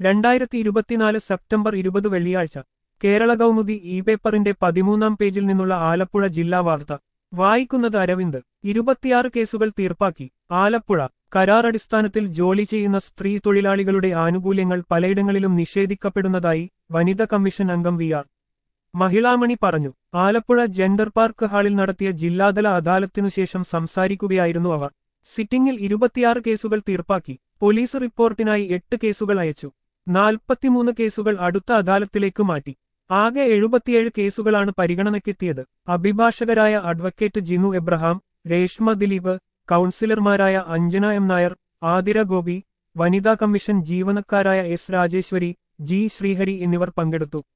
രണ്ടായിരത്തി ഇരുപത്തിനാല് സെപ്റ്റംബർ ഇരുപത് വെള്ളിയാഴ്ച കേരള കൗമുദി ഇ പേപ്പറിന്റെ പതിമൂന്നാം പേജിൽ നിന്നുള്ള ആലപ്പുഴ ജില്ലാ വാർത്ത വായിക്കുന്നത് അരവിന്ദ് ഇരുപത്തിയാറ് കേസുകൾ തീർപ്പാക്കി ആലപ്പുഴ കരാറടിസ്ഥാനത്തിൽ ജോലി ചെയ്യുന്ന സ്ത്രീ തൊഴിലാളികളുടെ ആനുകൂല്യങ്ങൾ പലയിടങ്ങളിലും നിഷേധിക്കപ്പെടുന്നതായി വനിതാ കമ്മീഷൻ അംഗം വി ആർ മഹിളാമണി പറഞ്ഞു ആലപ്പുഴ ജെൻഡർ പാർക്ക് ഹാളിൽ നടത്തിയ ജില്ലാതല അദാലത്തിനുശേഷം സംസാരിക്കുകയായിരുന്നു അവർ സിറ്റിംഗിൽ ഇരുപത്തിയാറ് കേസുകൾ തീർപ്പാക്കി പോലീസ് റിപ്പോർട്ടിനായി എട്ട് കേസുകൾ അയച്ചു നാൽപ്പത്തിമൂന്ന് കേസുകൾ അടുത്ത അദാലത്തിലേക്ക് മാറ്റി ആകെ എഴുപത്തിയേഴ് കേസുകളാണ് പരിഗണനയ്ക്കെത്തിയത് അഭിഭാഷകരായ അഡ്വക്കേറ്റ് ജിനു എബ്രഹാം രേഷ്മ ദിലീപ് കൗൺസിലർമാരായ അഞ്ജന എം നായർ ആതിര ഗോപി വനിതാ കമ്മീഷൻ ജീവനക്കാരായ എസ് രാജേശ്വരി ജി ശ്രീഹരി എന്നിവർ പങ്കെടുത്തു